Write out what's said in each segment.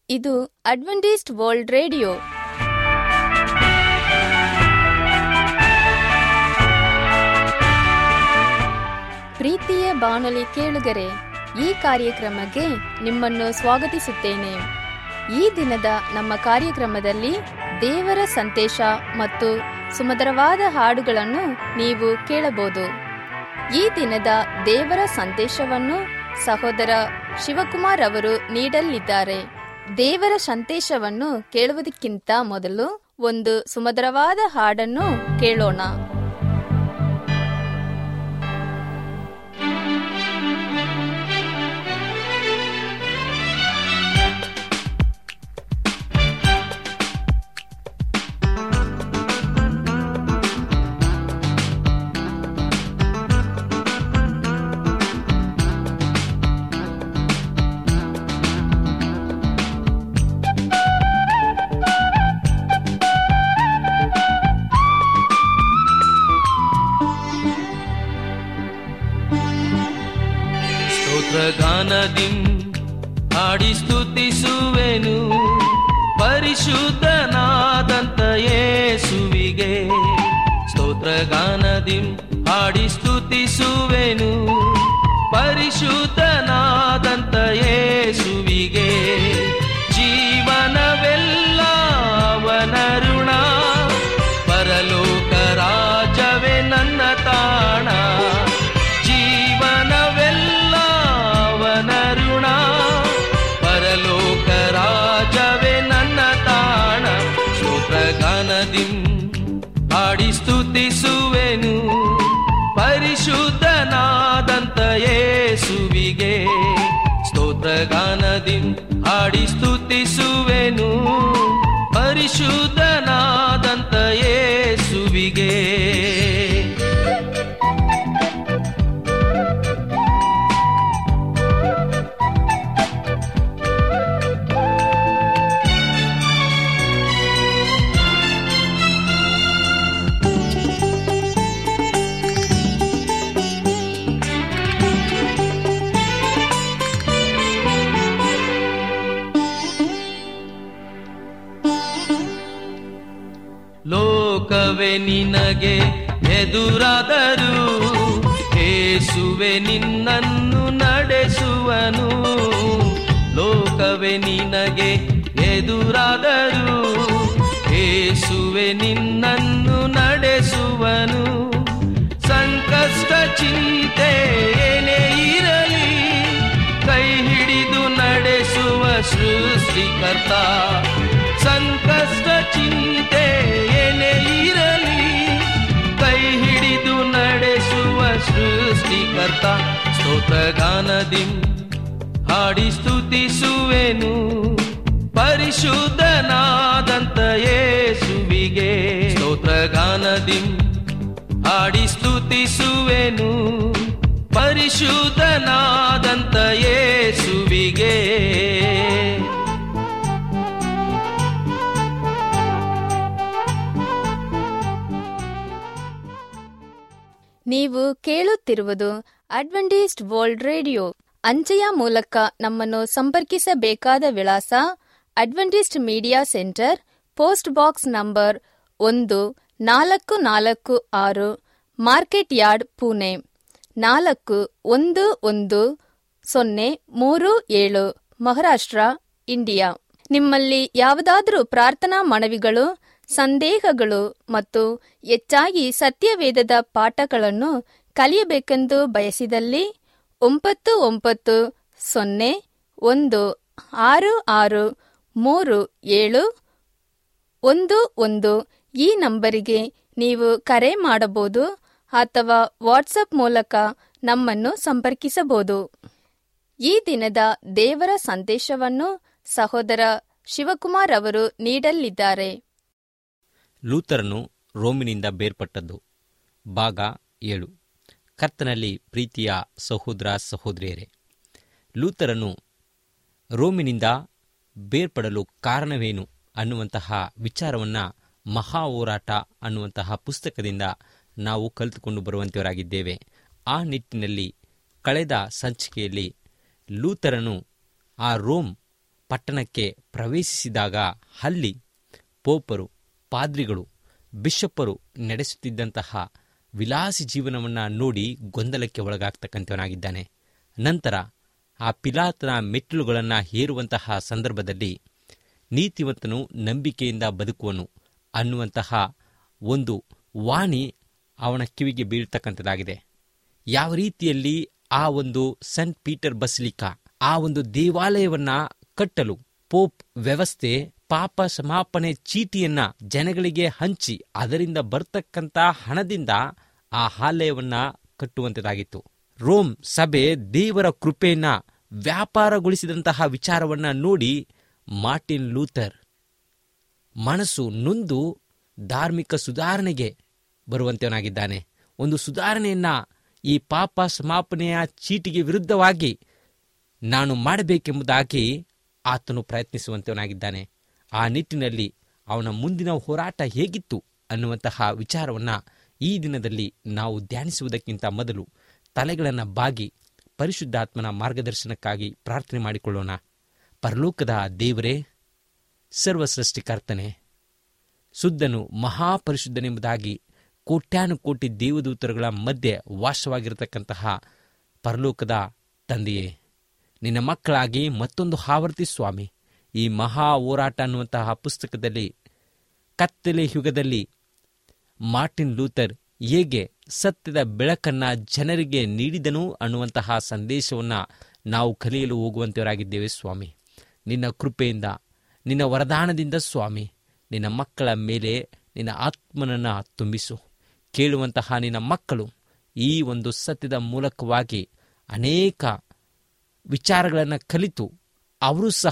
ಇದು Adventist world radio ಪ್ರೀತಿಯ ಬಾನುಲಿ ಕೇಳುಗರೆ ಈ ಕಾರ್ಯಕ್ರಮಕ್ಕೆ ನಿಮ್ಮನ್ನು ಸ್ವಾಗತಿಸುತ್ತೇನೆ ಈ ದಿನದ ನಮ್ಮ ಕಾರ್ಯಕ್ರಮದಲ್ಲಿ ದೇವರ ಸಂದೇಶ ಮತ್ತು ಸುಮಧುರವಾದ ಹಾಡುಗಳನ್ನು ನೀವು ಕೇಳಬಹುದು ಈ ದಿನದ ದೇವರ ಸಂದೇಶವನ್ನು ಸಹೋದರ ಶಿವಕುಮಾರ್ ಅವರು ನೀಡಲಿದ್ದಾರೆ ದೇವರ ಸಂದೇಶವನ್ನು ಕೇಳುವುದಕ್ಕಿಂತ ಮೊದಲು ಒಂದು ಸುಮಧುರವಾದ ಹಾಡನ್ನು ಕೇಳೋಣ ಸ್ತೋತ್ರಗಾನದಿಂ ಹಾಡಿ ಸ್ತುತಿಸುವೆನು ಪರಿಶುದ್ಧನಾದಂತ ಯೇಸುವಿಗೆ ಸ್ತೋತ್ರಗಾನದಿಂ ಹಾಡಿ ಸ್ತುತಿಸುವೆನು ಪರಿಶುದ್ಧನಾದಂತ ಯೇಸುವಿಗೆ ಜೀವನವೆಲ್ಲ ಅವನ ಋಣ ಪರಲೋಕ ರಾಜವೇ ನನ್ನ ತಾಣ ಜೀವನವೆಲ್ಲ ಅವನ ಋಣ ಪರಲೋಕ ರಾಜವೇ ನನ್ನ ತಾಣ ಸ್ತೋತ್ರಗಾನದಿಂ ಹಾಡಿ ಸ್ತುತಿಸುವೆನು ಪರಿಶುದ್ಧನಾದಂತ ಯೇಸುವಿಗೆ ಸ್ತೋತ್ರಗಾನದಿಂ ಹಾಡಿ ಸ್ತುತಿಸುವೆನು ಪರಿಶುದ್ಧನಾದಂತ ಯೇಸುವಿಗೆ ಲೋಕವೇ ನಿನಗೆ ಎದುರಾದರೂ ಏಸುವೆ ನಿನ್ನನ್ನು ನಡೆಸುವನು ಲೋಕವೇ ನಿನಗೆ ಎದುರಾದರೂ ಏಸುವೆ ನಿನ್ನನ್ನು ನಡೆಸುವನು ಸಂಕಷ್ಟ ಚಿಂತೆ ಏನೇ ಇರಲಿ ಕೈ ಹಿಡಿದು ನಡೆಸುವ ಸೃಷ್ಟಿಕರ್ತ ಸಂಕಷ್ಟ ಚಿಂತೆ ಏನೇ ಇರಲಿ ಕೈ ಹಿಡಿದು ನಡೆಸುವ ಸೃಷ್ಟಿಕರ್ತ ಸ್ತೋತ್ರಗಾನದಿಂ ಹಾಡಿ ಸ್ತುತಿಸುವೆನು ಪರಿಶುದ್ಧನಾದಂತ ಯೇಸುವಿಗೆ ಸ್ತೋತ್ರಗಾನದಿಂ ಹಾಡಿ ಸ್ತುತಿಸುವೆನು ಪರಿಶುದ್ಧನಾದಂತ ಯೇಸುವಿಗೆ ನೀವು ಕೇಳುತ್ತಿರುವುದು ಅಡ್ವೆಂಟಿಸ್ಟ್ ವರ್ಲ್ಡ್ ರೇಡಿಯೋ ಅಂಚೆಯ ಮೂಲಕ ನಮ್ಮನ್ನು ಸಂಪರ್ಕಿಸಬೇಕಾದ ವಿಳಾಸ Adventist media centre post box number ಒಂದು ನಾಲ್ಕು ನಾಲ್ಕು ಆರು ಮಾರ್ಕೆಟ್ ಯಾರ್ಡ್ ಪುಣೆ ನಾಲ್ಕು ಒಂದು ಒಂದು ಸೊನ್ನೆ ಮೂರು ಏಳು ಮಹಾರಾಷ್ಟ್ರ ಇಂಡಿಯಾ ನಿಮ್ಮಲ್ಲಿ ಯಾವುದಾದರೂ ಪ್ರಾರ್ಥನಾ ಮನವಿಗಳು ಸಂದೇಹಗಳು ಮತ್ತು ಹೆಚ್ಚಾಗಿ ಸತ್ಯವೇದದ ಪಾಠಗಳನ್ನು ಕಲಿಯಬೇಕೆಂದು ಬಯಸಿದಲ್ಲಿ ಒಂಬತ್ತು ಒಂಬತ್ತು ಸೊನ್ನೆ ಒಂದು ಆರು ಆರು ಮೂರು ಏಳು ಒಂದು ಒಂದು ಈ ನಂಬರಿಗೆ ನೀವು ಕರೆ ಮಾಡಬಹುದು ಅಥವಾ ವಾಟ್ಸಪ್ ಮೂಲಕ ನಮ್ಮನ್ನು ಸಂಪರ್ಕಿಸಬಹುದು ಈ ದಿನದ ದೇವರ ಸಂದೇಶವನ್ನು ಸಹೋದರ ಶಿವಕುಮಾರ್ ಅವರು ನೀಡಲಿದ್ದಾರೆ ಲೂಥರನು ರೋಮಿನಿಂದ ಬೇರ್ಪಟ್ಟದ್ದು ಭಾಗ ಏಳು ಕರ್ತನಲ್ಲಿ ಪ್ರೀತಿಯ ಸಹೋದರ ಸಹೋದರಿಯರೇ ಲೂಥರನು ರೋಮಿನಿಂದ ಬೇರ್ಪಡಲು ಕಾರಣವೇನು ಅನ್ನುವಂತಹ ವಿಚಾರವನ್ನು ಮಹಾ ಹೋರಾಟ ಅನ್ನುವಂತಹ ಪುಸ್ತಕದಿಂದ ನಾವು ಕಲಿತುಕೊಂಡು ಬರುವಂತವರಾಗಿದ್ದೇವೆ ಆ ನಿಟ್ಟಿನಲ್ಲಿ ಕಳೆದ ಸಂಚಿಕೆಯಲ್ಲಿ ಲೂಥರನು ಆ ರೋಮ್ ಪಟ್ಟಣಕ್ಕೆ ಪ್ರವೇಶಿಸಿದಾಗ ಅಲ್ಲಿ ಪೋಪರು ಪಾದ್ರಿಗಳು ಬಿಷಪ್ಪರು ನಡೆಸುತ್ತಿದ್ದಂತಹ ವಿಲಾಸಿ ಜೀವನವನ್ನು ನೋಡಿ ಗೊಂದಲಕ್ಕೆ ಒಳಗಾಗ್ತಕ್ಕಂಥವನಾಗಿದ್ದಾನೆ ನಂತರ ಆ ಪಿಲಾತನ ಮೆಟ್ಟಿಲುಗಳನ್ನು ಹೇರುವಂತಹ ಸಂದರ್ಭದಲ್ಲಿ ನೀತಿವಂತನು ನಂಬಿಕೆಯಿಂದ ಬದುಕುವನು ಅನ್ನುವಂತಹ ಒಂದು ವಾಣಿ ಅವನ ಕಿವಿಗೆ ಬೀಳ್ತಕ್ಕಂಥದ್ದಾಗಿದೆ ಯಾವ ರೀತಿಯಲ್ಲಿ ಆ ಒಂದು ಸೆಂಟ್ ಪೀಟರ್ ಬಸ್ಲಿಕಾ ಆ ಒಂದು ದೇವಾಲಯವನ್ನ ಕಟ್ಟಲು ಪೋಪ್ ವ್ಯವಸ್ಥೆ ಪಾಪ ಸಮಾಪನೆ ಚೀಟಿಯನ್ನ ಜನಗಳಿಗೆ ಹಂಚಿ ಅದರಿಂದ ಬರ್ತಕ್ಕಂಥ ಹಣದಿಂದ ಆ ಆಲಯವನ್ನ ಕಟ್ಟುವಂತದಾಗಿತ್ತು ರೋಮ್ ಸಭೆ ದೇವರ ಕೃಪೆಯನ್ನ ವ್ಯಾಪಾರಗೊಳಿಸಿದಂತಹ ವಿಚಾರವನ್ನ ನೋಡಿ ಮಾರ್ಟಿನ್ ಲೂಥರ್ ಮನಸ್ಸು ನೊಂದು ಧಾರ್ಮಿಕ ಸುಧಾರಣೆಗೆ ಬರುವಂತವನಾಗಿದ್ದಾನೆ ಒಂದು ಸುಧಾರಣೆಯನ್ನ ಈ ಪಾಪ ಸಮಾಪನೆಯ ಚೀಟಿಗೆ ವಿರುದ್ಧವಾಗಿ ನಾನು ಮಾಡಬೇಕೆಂಬುದಾಗಿ ಆತನು ಪ್ರಯತ್ನಿಸುವಂತವನಾಗಿದ್ದಾನೆ ಆ ನಿಟ್ಟಿನಲ್ಲಿ ಅವನ ಮುಂದಿನ ಹೋರಾಟ ಹೇಗಿತ್ತು ಅನ್ನುವಂತಹ ವಿಚಾರವನ್ನ ಈ ದಿನದಲ್ಲಿ ನಾವು ಧ್ಯಾನಿಸುವುದಕ್ಕಿಂತ ಮೊದಲು ತಲೆಗಳನ್ನು ಬಾಗಿ ಪರಿಶುದ್ಧಾತ್ಮನ ಮಾರ್ಗದರ್ಶನಕ್ಕಾಗಿ ಪ್ರಾರ್ಥನೆ ಮಾಡಿಕೊಳ್ಳೋಣ ಪರಲೋಕದ ದೇವರೇ ಸರ್ವ ಸೃಷ್ಟಿಕರ್ತನೆ ಶುದ್ಧನು ಮಹಾಪರಿಶುದ್ಧನೆಂಬುದಾಗಿ ಕೋಟ್ಯಾನು ಕೋಟಿ ದೇವದೂತರುಗಳ ಮಧ್ಯೆ ವಾಸವಾಗಿರತಕ್ಕಂತಹ ಪರಲೋಕದ ತಂದೆಯೇ ನಿನ್ನ ಮಕ್ಕಳಾಗಿ ಮತ್ತೊಂದು ಆವರ್ತಿ ಸ್ವಾಮಿ ಈ ಮಹಾ ಹೋರಾಟ ಅನ್ನುವಂತಹ ಪುಸ್ತಕದಲ್ಲಿ ಕತ್ತಲೆ ಯುಗದಲ್ಲಿ ಮಾರ್ಟಿನ್ ಲೂಥರ್ ಹೇಗೆ ಸತ್ಯದ ಬೆಳಕನ್ನ ಜನರಿಗೆ ನೀಡಿದನು ಅನ್ನುವಂತಹ ಸಂದೇಶವನ್ನ ನಾವು ಕಲಿಯಲು ಹೋಗುವಂತವರಾಗಿದ್ದೇವೆ ಸ್ವಾಮಿ ನಿನ್ನ ಕೃಪೆಯಿಂದ ನಿನ್ನ ವರದಾನದಿಂದ ಸ್ವಾಮಿ ನಿನ್ನ ಮಕ್ಕಳ ಮೇಲೆ ನಿನ್ನ ಆತ್ಮನನ್ನ ತುಂಬಿಸು ಕೇಳುವಂತಹ ನಿನ್ನ ಮಕ್ಕಳು ಈ ಒಂದು ಸತ್ಯದ ಮೂಲಕವಾಗಿ ಅನೇಕ ವಿಚಾರಗಳನ್ನು ಕಲಿತು ಅವರು ಸಹ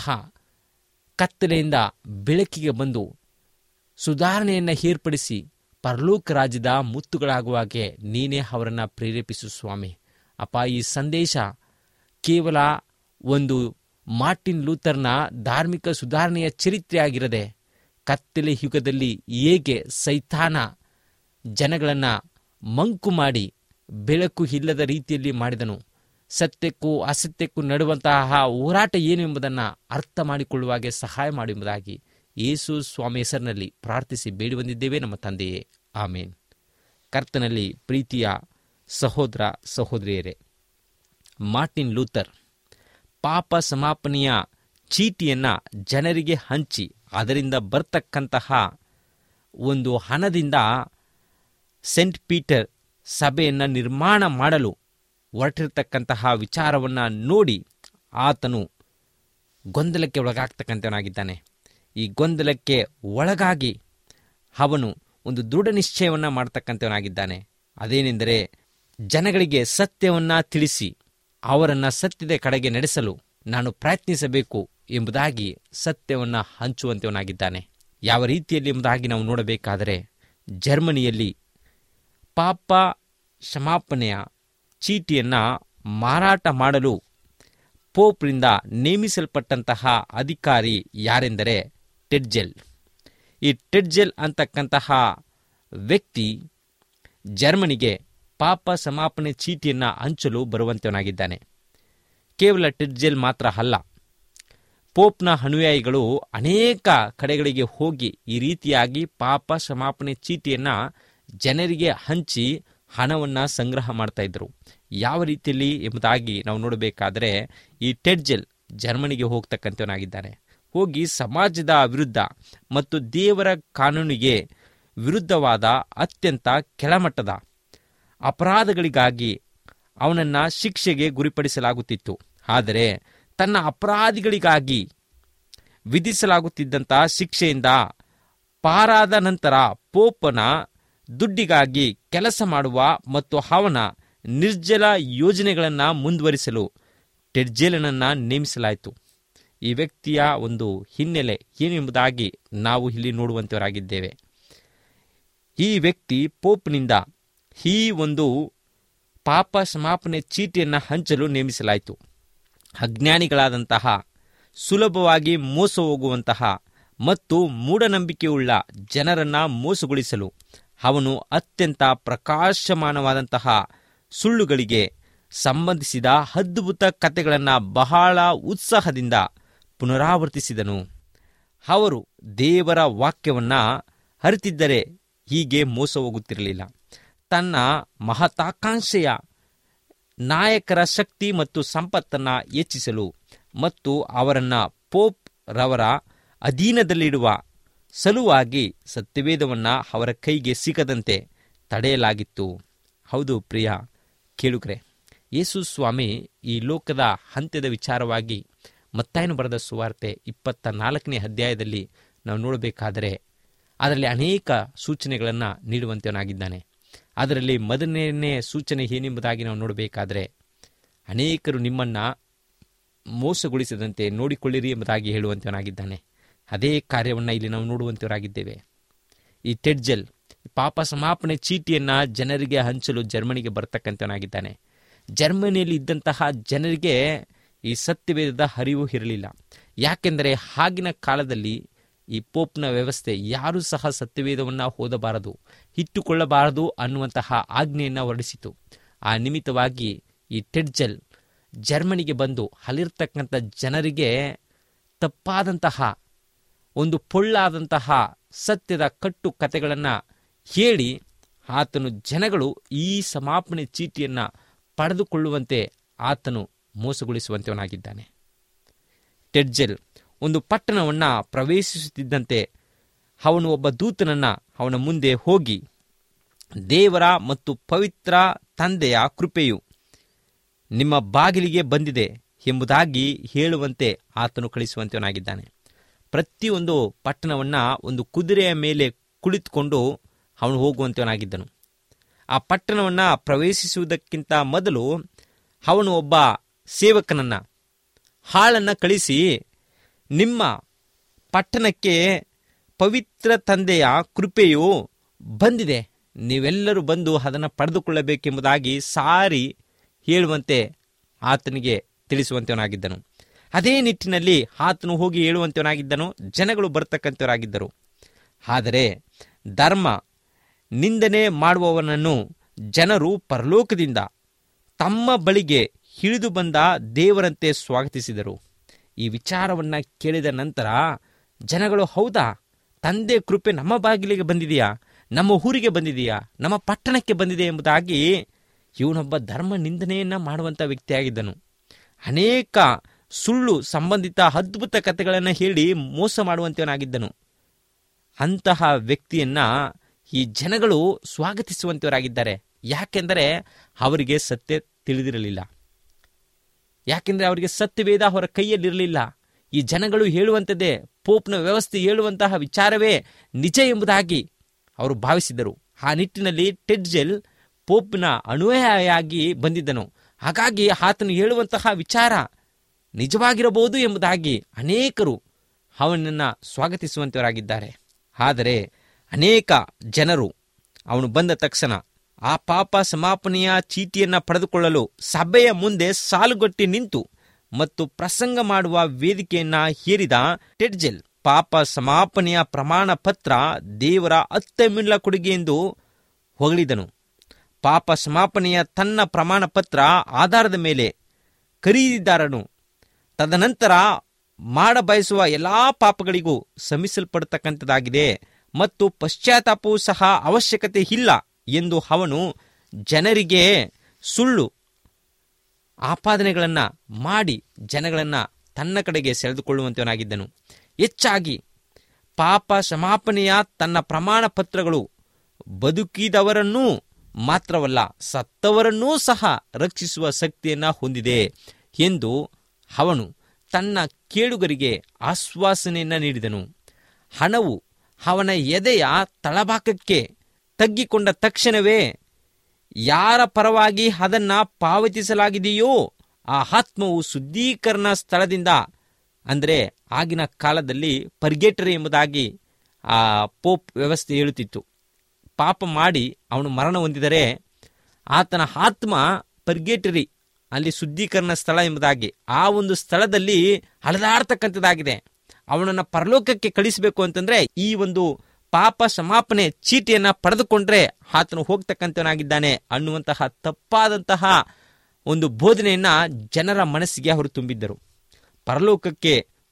ಕತ್ತಲೆಯಿಂದ ಬೆಳಕಿಗೆ ಬಂದು ಸುಧಾರಣೆಯನ್ನು ಏರ್ಪಡಿಸಿ ಪರಲೋಕ ರಾಜ್ಯದ ಮುತ್ತುಗಳಾಗುವಾಗೆ ನೀನೇ ಅವರನ್ನು ಪ್ರೇರೇಪಿಸು ಸ್ವಾಮಿ ಅಪ್ಪ ಈ ಸಂದೇಶ ಕೇವಲ ಒಂದು ಮಾರ್ಟಿನ್ ಲೂಥರ್ನ ಧಾರ್ಮಿಕ ಸುಧಾರಣೆಯ ಚರಿತ್ರೆಯಾಗಿರದೆ ಕತ್ತಲೆ ಯುಗದಲ್ಲಿ ಹೇಗೆ ಸೈತಾನ ಜನಗಳನ್ನು ಮಂಕು ಮಾಡಿ ಬೆಳಕು ಇಲ್ಲದ ರೀತಿಯಲ್ಲಿ ಮಾಡಿದನು ಸತ್ಯಕ್ಕೂ ಅಸತ್ಯಕ್ಕೂ ನಡುವಂತಹ ಹೋರಾಟ ಏನು ಎಂಬುದನ್ನು ಅರ್ಥ ಮಾಡಿಕೊಳ್ಳುವಾಗೆ ಸಹಾಯ ಮಾಡಿ ಎಂಬುದಾಗಿ ಯೇಸು ಸ್ವಾಮಿ ಹೆಸರಿನಲ್ಲಿ ಪ್ರಾರ್ಥಿಸಿ ಬೇಡಿ ಬಂದಿದ್ದೇವೆ ನಮ್ಮ ತಂದೆಯೇ ಆಮೇನ್ ಕರ್ತನಲ್ಲಿ ಪ್ರೀತಿಯ ಸಹೋದರ ಸಹೋದರಿಯರೇ ಮಾರ್ಟಿನ್ ಲೂಥರ್ ಪಾಪ ಸಮಾಪನೆಯ ಚೀಟಿಯನ್ನು ಜನರಿಗೆ ಹಂಚಿ ಅದರಿಂದ ಬರ್ತಕ್ಕಂತಹ ಒಂದು ಹಣದಿಂದ ಸೆಂಟ್ ಪೀಟರ್ ಸಭೆಯನ್ನು ನಿರ್ಮಾಣ ಮಾಡಲು ಹೊರಟಿರತಕ್ಕಂತಹ ವಿಚಾರವನ್ನು ನೋಡಿ ಆತನು ಗೊಂದಲಕ್ಕೆ ಒಳಗಾಗ್ತಕ್ಕಂಥವನಾಗಿದ್ದಾನೆ ಈ ಗೊಂದಲಕ್ಕೆ ಒಳಗಾಗಿ ಅವನು ಒಂದು ದೃಢ ನಿಶ್ಚಯವನ್ನು ಮಾಡ್ತಕ್ಕಂಥವನಾಗಿದ್ದಾನೆ ಅದೇನೆಂದರೆ ಜನಗಳಿಗೆ ಸತ್ಯವನ್ನು ತಿಳಿಸಿ ಅವರನ್ನು ಸತ್ಯದ ಕಡೆಗೆ ನಡೆಸಲು ನಾನು ಪ್ರಯತ್ನಿಸಬೇಕು ಎಂಬುದಾಗಿ ಸತ್ಯವನ್ನು ಹಂಚುವಂತವನಾಗಿದ್ದಾನೆ ಯಾವ ರೀತಿಯಲ್ಲಿ ಎಂಬುದಾಗಿ ನಾವು ನೋಡಬೇಕಾದರೆ ಜರ್ಮನಿಯಲ್ಲಿ ಪಾಪ ಕ್ಷಮಾಪಣೆಯ ಚೀಟಿಯನ್ನು ಮಾರಾಟ ಮಾಡಲು ಪೋಪ್ರಿಂದ ನೇಮಿಸಲ್ಪಟ್ಟಂತಹ ಅಧಿಕಾರಿ ಯಾರೆಂದರೆ ಟೆಡ್ಜೆಲ್ ಈ ಟೆಡ್ಜೆಲ್ ಅಂತಕ್ಕಂತಹ ವ್ಯಕ್ತಿ ಜರ್ಮನಿಗೆ ಪಾಪ ಸಮಾಪನೆ ಚೀಟಿಯನ್ನು ಹಂಚಲು ಬರುವಂತವನಾಗಿದ್ದಾನೆ ಕೇವಲ ಟೆಡ್ಜೆಲ್ ಮಾತ್ರ ಅಲ್ಲ ಪೋಪ್ನ ಅನುಯಾಯಿಗಳು ಅನೇಕ ಕಡೆಗಳಿಗೆ ಹೋಗಿ ಈ ರೀತಿಯಾಗಿ ಪಾಪ ಸಮಾಪನೆ ಚೀಟಿಯನ್ನು ಜನರಿಗೆ ಹಂಚಿ ಹಣವನ್ನು ಸಂಗ್ರಹ ಮಾಡ್ತಾ ಇದ್ರು ಯಾವ ರೀತಿಯಲ್ಲಿ ಎಂಬುದಾಗಿ ನಾವು ನೋಡಬೇಕಾದರೆ ಈ ಟೆಡ್ಜೆಲ್ ಜರ್ಮನಿಗೆ ಹೋಗ್ತಕ್ಕಂಥವನಾಗಿದ್ದಾನೆ ಹೋಗಿ ಸಮಾಜದ ವಿರುದ್ಧ ಮತ್ತು ದೇವರ ಕಾನೂನಿಗೆ ವಿರುದ್ಧವಾದ ಅತ್ಯಂತ ಕೆಳಮಟ್ಟದ ಅಪರಾಧಗಳಿಗಾಗಿ ಅವನನ್ನು ಶಿಕ್ಷೆಗೆ ಗುರಿಪಡಿಸಲಾಗುತ್ತಿತ್ತು ಆದರೆ ತನ್ನ ಅಪರಾಧಿಗಳಿಗಾಗಿ ವಿಧಿಸಲಾಗುತ್ತಿದ್ದಂಥ ಶಿಕ್ಷೆಯಿಂದ ಪಾರಾದ ನಂತರ ಪೋಪನ ದುಡ್ಡಿಗಾಗಿ ಕೆಲಸ ಮಾಡುವ ಮತ್ತು ಅವನ ನಿರ್ಜಲ ಯೋಜನೆಗಳನ್ನು ಮುಂದುವರಿಸಲು ಟೆಡ್ಜೇಲನನ್ನು ನೇಮಿಸಲಾಯಿತು ಈ ವ್ಯಕ್ತಿಯ ಒಂದು ಹಿನ್ನೆಲೆ ಏನು ಎಂಬುದಾಗಿ ನಾವು ಇಲ್ಲಿ ನೋಡುವಂತವರಾಗಿದ್ದೇವೆ ಈ ವ್ಯಕ್ತಿ ಪೋಪ್ನಿಂದ ಈ ಒಂದು ಪಾಪ ಸಮಾಪನೆ ಚೀಟಿಯನ್ನು ಹಂಚಲು ನೇಮಿಸಲಾಯಿತು ಅಜ್ಞಾನಿಗಳಾದಂತಹ ಸುಲಭವಾಗಿ ಮೋಸ ಹೋಗುವಂತಹ ಮತ್ತು ಮೂಢನಂಬಿಕೆಯುಳ್ಳ ಜನರನ್ನ ಮೋಸಗೊಳಿಸಲು ಅವನು ಅತ್ಯಂತ ಪ್ರಕಾಶಮಾನವಾದಂತಹ ಸುಳ್ಳುಗಳಿಗೆ ಸಂಬಂಧಿಸಿದ ಅದ್ಭುತ ಕಥೆಗಳನ್ನು ಬಹಳ ಉತ್ಸಾಹದಿಂದ ಪುನರಾವರ್ತಿಸಿದನು ಅವರು ದೇವರ ವಾಕ್ಯವನ್ನ ಅರಿತಿದ್ದರೆ ಹೀಗೆ ಮೋಸ ಹೋಗುತ್ತಿರಲಿಲ್ಲ ತನ್ನ ಮಹತಾಕಾಂಕ್ಷೆಯ ನಾಯಕರ ಶಕ್ತಿ ಮತ್ತು ಸಂಪತ್ತನ್ನು ಹೆಚ್ಚಿಸಲು ಮತ್ತು ಅವರನ್ನ ಪೋಪ್ ರವರ ಅಧೀನದಲ್ಲಿಡುವ ಸಲುವಾಗಿ ಸತ್ಯವೇದವನ್ನ ಅವರ ಕೈಗೆ ಸಿಗದಂತೆ ತಡೆಯಲಾಗಿತ್ತು ಹೌದು ಪ್ರಿಯ ಕೇಳುಗರೆ ಯೇಸು ಸ್ವಾಮಿ ಈ ಲೋಕದ ಅಂತ್ಯದ ವಿಚಾರವಾಗಿ ಮತ್ತಾಯನು ಬರೆದ ಸುವಾರ್ತೆ ಇಪ್ಪತ್ತ ನಾಲ್ಕನೇ ಅಧ್ಯಾಯದಲ್ಲಿ ನಾವು ನೋಡಬೇಕಾದರೆ ಅದರಲ್ಲಿ ಅನೇಕ ಸೂಚನೆಗಳನ್ನು ನೀಡುವಂತವನಾಗಿದ್ದಾನೆ ಅದರಲ್ಲಿ ಮೊದಲನೇ ಸೂಚನೆ ಏನೆಂಬುದಾಗಿ ನಾವು ನೋಡಬೇಕಾದರೆ ಅನೇಕರು ನಿಮ್ಮನ್ನು ಮೋಸಗೊಳಿಸದಂತೆ ನೋಡಿಕೊಳ್ಳಿರಿ ಎಂಬುದಾಗಿ ಹೇಳುವಂತವನಾಗಿದ್ದಾನೆ ಅದೇ ಕಾರ್ಯವನ್ನು ಇಲ್ಲಿ ನಾವು ನೋಡುವಂತವರಾಗಿದ್ದೇವೆ ಈ ಟೆಡ್ಜೆಲ್ ಪಾಪ ಸಮಾಪನೆ ಚೀಟಿಯನ್ನು ಜನರಿಗೆ ಹಂಚಲು ಜರ್ಮನಿಗೆ ಬರ್ತಕ್ಕಂಥವನಾಗಿದ್ದಾನೆ ಜರ್ಮನಿಯಲ್ಲಿ ಇದ್ದಂತಹ ಜನರಿಗೆ ಈ ಸತ್ಯವೇದದ ಹರಿವು ಇರಲಿಲ್ಲ ಯಾಕೆಂದರೆ ಆಗಿನ ಕಾಲದಲ್ಲಿ ಈ ಪೋಪ್ನ ವ್ಯವಸ್ಥೆ ಯಾರೂ ಸಹ ಸತ್ಯವೇದವನ್ನು ಓದಬಾರದು ಇಟ್ಟುಕೊಳ್ಳಬಾರದು ಅನ್ನುವಂತಹ ಆಜ್ಞೆಯನ್ನು ಹೊರಡಿಸಿತು ಆ ನಿಮಿತ್ತವಾಗಿ ಈ ಟೆಡ್ಜೆಲ್ ಜರ್ಮನಿಗೆ ಬಂದು ಅಲ್ಲಿರ್ತಕ್ಕಂಥ ಜನರಿಗೆ ತಪ್ಪಾದಂತಹ ಒಂದು ಪೊಳ್ಳಾದಂತಹ ಸತ್ಯದ ಕಟ್ಟು ಕಥೆಗಳನ್ನು ಹೇಳಿ ಆತನು ಜನಗಳು ಈ ಸಮಾಪನೆ ಚೀಟಿಯನ್ನು ಪಡೆದುಕೊಳ್ಳುವಂತೆ ಆತನು ಮೋಸಗೊಳಿಸುವಂತವನಾಗಿದ್ದಾನೆ ಟೆಡ್ಜೆಲ್ ಒಂದು ಪಟ್ಟಣವನ್ನು ಪ್ರವೇಶಿಸುತ್ತಿದ್ದಂತೆ ಅವನು ಒಬ್ಬ ದೂತನನ್ನ ಅವನ ಮುಂದೆ ಹೋಗಿ ದೇವರ ಮತ್ತು ಪವಿತ್ರ ತಂದೆಯ ಕೃಪೆಯು ನಿಮ್ಮ ಬಾಗಿಲಿಗೆ ಬಂದಿದೆ ಎಂಬುದಾಗಿ ಹೇಳುವಂತೆ ಆತನು ಕಳಿಸುವಂತವನಾಗಿದ್ದಾನೆ ಪ್ರತಿಯೊಂದು ಪಟ್ಟಣವನ್ನ ಒಂದು ಕುದುರೆಯ ಮೇಲೆ ಕುಳಿತುಕೊಂಡು ಅವನು ಹೋಗುವಂತವನಾಗಿದ್ದನು ಆ ಪಟ್ಟಣವನ್ನ ಪ್ರವೇಶಿಸುವುದಕ್ಕಿಂತ ಮೊದಲು ಅವನು ಒಬ್ಬ ಸೇವಕನನ್ನ ಹಾಳನ್ನ ಕಳಿಸಿ ನಿಮ್ಮ ಪಟ್ಟಣಕ್ಕೆ ಪವಿತ್ರ ತಂದೆಯ ಕೃಪೆಯು ಬಂದಿದೆ ನೀವೆಲ್ಲರೂ ಬಂದು ಅದನ್ನು ಪಡೆದುಕೊಳ್ಳಬೇಕೆಂಬುದಾಗಿ ಸಾರಿ ಹೇಳುವಂತೆ ಆತನಿಗೆ ತಿಳಿಸುವಂತವನಾಗಿದ್ದನು ಅದೇ ನಿಟ್ಟಿನಲ್ಲಿ ಆತನು ಹೋಗಿ ಹೇಳುವಂತವನಾಗಿದ್ದನು ಜನಗಳು ಬರ್ತಕ್ಕಂಥವರಾಗಿದ್ದರು ಆದರೆ ಧರ್ಮ ನಿಂದನೆ ಮಾಡುವವನನ್ನು ಜನರು ಪರಲೋಕದಿಂದ ತಮ್ಮ ಬಳಿಗೆ ಹಿಡಿದು ಬಂದ ದೇವರಂತೆ ಸ್ವಾಗತಿಸಿದರು ಈ ವಿಚಾರವನ್ನ ಕೇಳಿದ ನಂತರ ಜನಗಳು ಹೌದಾ ತಂದೆ ಕೃಪೆ ನಮ್ಮ ಬಾಗಿಲಿಗೆ ಬಂದಿದೆಯಾ ನಮ್ಮ ಊರಿಗೆ ಬಂದಿದೆಯಾ ನಮ್ಮ ಪಟ್ಟಣಕ್ಕೆ ಬಂದಿದೆ ಎಂಬುದಾಗಿ ಇವನೊಬ್ಬ ಧರ್ಮ ನಿಂದನೆಯನ್ನ ಮಾಡುವಂಥ ವ್ಯಕ್ತಿಯಾಗಿದ್ದನು ಅನೇಕ ಸುಳ್ಳು ಸಂಬಂಧಿತ ಅದ್ಭುತ ಕಥೆಗಳನ್ನು ಹೇಳಿ ಮೋಸ ಮಾಡುವಂತವನಾಗಿದ್ದನು ಅಂತಹ ವ್ಯಕ್ತಿಯನ್ನ ಈ ಜನಗಳು ಸ್ವಾಗತಿಸುವಂತವರಾಗಿದ್ದಾರೆ ಯಾಕೆಂದರೆ ಅವರಿಗೆ ಸತ್ಯ ತಿಳಿದಿರಲಿಲ್ಲ ಯಾಕೆಂದರೆ ಅವರಿಗೆ ಸತ್ಯವೇದ ಅವರ ಕೈಯಲ್ಲಿರಲಿಲ್ಲ ಈ ಜನಗಳು ಹೇಳುವಂಥದ್ದೇ ಪೋಪ್ನ ವ್ಯವಸ್ಥೆ ಹೇಳುವಂತಹ ವಿಚಾರವೇ ನಿಜ ಎಂಬುದಾಗಿ ಅವರು ಭಾವಿಸಿದರು ಆ ನಿಟ್ಟಿನಲ್ಲಿ ಟೆಡ್ಜೆಲ್ ಪೋಪ್ನ ಅನ್ವಯಾಗಿ ಬಂದಿದ್ದನು ಹಾಗಾಗಿ ಆತನು ಹೇಳುವಂತಹ ವಿಚಾರ ನಿಜವಾಗಿರಬಹುದು ಎಂಬುದಾಗಿ ಅನೇಕರು ಅವನನ್ನು ಸ್ವಾಗತಿಸುವಂತವರಾಗಿದ್ದಾರೆ ಆದರೆ ಅನೇಕ ಜನರು ಅವನು ಬಂದ ತಕ್ಷಣ ಆ ಪಾಪ ಸಮಾಪನೆಯ ಚೀಟಿಯನ್ನ ಪಡೆದುಕೊಳ್ಳಲು ಸಭೆಯ ಮುಂದೆ ಸಾಲುಗಟ್ಟಿ ನಿಂತು ಮತ್ತು ಪ್ರಸಂಗ ಮಾಡುವ ವೇದಿಕೆಯನ್ನ ಹೇರಿದ ಟೆಡ್ಜೆಲ್ ಪಾಪ ಸಮಾಪನೆಯ ಪ್ರಮಾಣ ಪತ್ರ ದೇವರ ಅತ್ಯಮೂಲ್ಯ ಕೊಡುಗೆ ಎಂದು ಹೊಗಳಿದನು ಪಾಪ ಸಮಾಪನೆಯ ತನ್ನ ಪ್ರಮಾಣ ಪತ್ರ ಆಧಾರದ ಮೇಲೆ ಖರೀದಿದಾರನು ತದನಂತರ ಮಾಡಬಯಸುವ ಎಲ್ಲಾ ಪಾಪಗಳಿಗೂ ಶ್ರಮಿಸಲ್ಪಡತಕ್ಕಂಥದ್ದಾಗಿದೆ ಮತ್ತು ಪಶ್ಚಾತ್ತಾಪವೂ ಸಹ ಅವಶ್ಯಕತೆ ಇಲ್ಲ ಎಂದು ಅವನು ಜನರಿಗೆ ಸುಳ್ಳು ಆಪಾದನೆಗಳನ್ನು ಮಾಡಿ ಜನಗಳನ್ನು ತನ್ನ ಕಡೆಗೆ ಸೆಳೆದುಕೊಳ್ಳುವಂತವನಾಗಿದ್ದನು ಹೆಚ್ಚಾಗಿ ಪಾಪ ಸಮಾಪನೆಯ ತನ್ನ ಪ್ರಮಾಣ ಪತ್ರಗಳು ಬದುಕಿದವರನ್ನೂ ಮಾತ್ರವಲ್ಲ ಸತ್ತವರನ್ನೂ ಸಹ ರಕ್ಷಿಸುವ ಶಕ್ತಿಯನ್ನ ಹೊಂದಿದೆ ಎಂದು ಅವನು ತನ್ನ ಕೇಳುಗರಿಗೆ ಆಶ್ವಾಸನೆಯನ್ನ ನೀಡಿದನು ಹಣವು ಅವನ ಎದೆಯ ತಳಭಾಗಕ್ಕೆ ತಗ್ಗಿಕೊಂಡ ತಕ್ಷಣವೇ ಯಾರ ಪರವಾಗಿ ಅದನ್ನ ಪಾವತಿಸಲಾಗಿದೆಯೋ ಆ ಆತ್ಮವು ಶುದ್ಧೀಕರಣ ಸ್ಥಳದಿಂದ ಅಂದರೆ ಆಗಿನ ಕಾಲದಲ್ಲಿ ಪರ್ಗೆಟರಿ ಎಂಬುದಾಗಿ ಆ ಪೋಪ್ ವ್ಯವಸ್ಥೆ ಹೇಳುತ್ತಿತ್ತು ಪಾಪ ಮಾಡಿ ಅವನು ಮರಣ ಹೊಂದಿದರೆ ಆತನ ಆತ್ಮ ಪರ್ಗೆಟರಿ ಅಲ್ಲಿ ಶುದ್ಧೀಕರಣ ಸ್ಥಳ ಎಂಬುದಾಗಿ ಆ ಒಂದು ಸ್ಥಳದಲ್ಲಿ ಹಳದಾಡ್ತಕ್ಕಂಥದ್ದಾಗಿದೆ ಅವನನ್ನು ಪರಲೋಕಕ್ಕೆ ಕಳಿಸಬೇಕು ಅಂತಂದ್ರೆ ಈ ಒಂದು ಪಾಪ ಸಮಾಪನೆ ಚೀಟಿಯನ್ನ ಪಡೆದುಕೊಂಡ್ರೆ ಆತನು ಹೋಗ್ತಕ್ಕಂಥವನಾಗಿದ್ದಾನೆ ಅನ್ನುವಂತಹ ತಪ್ಪಾದಂತಹ ಒಂದು ಬೋಧನೆಯನ್ನ ಜನರ ಮನಸ್ಸಿಗೆ ಅವರು ತುಂಬಿದ್ದರು ಪರಲೋಕಕ್ಕೆ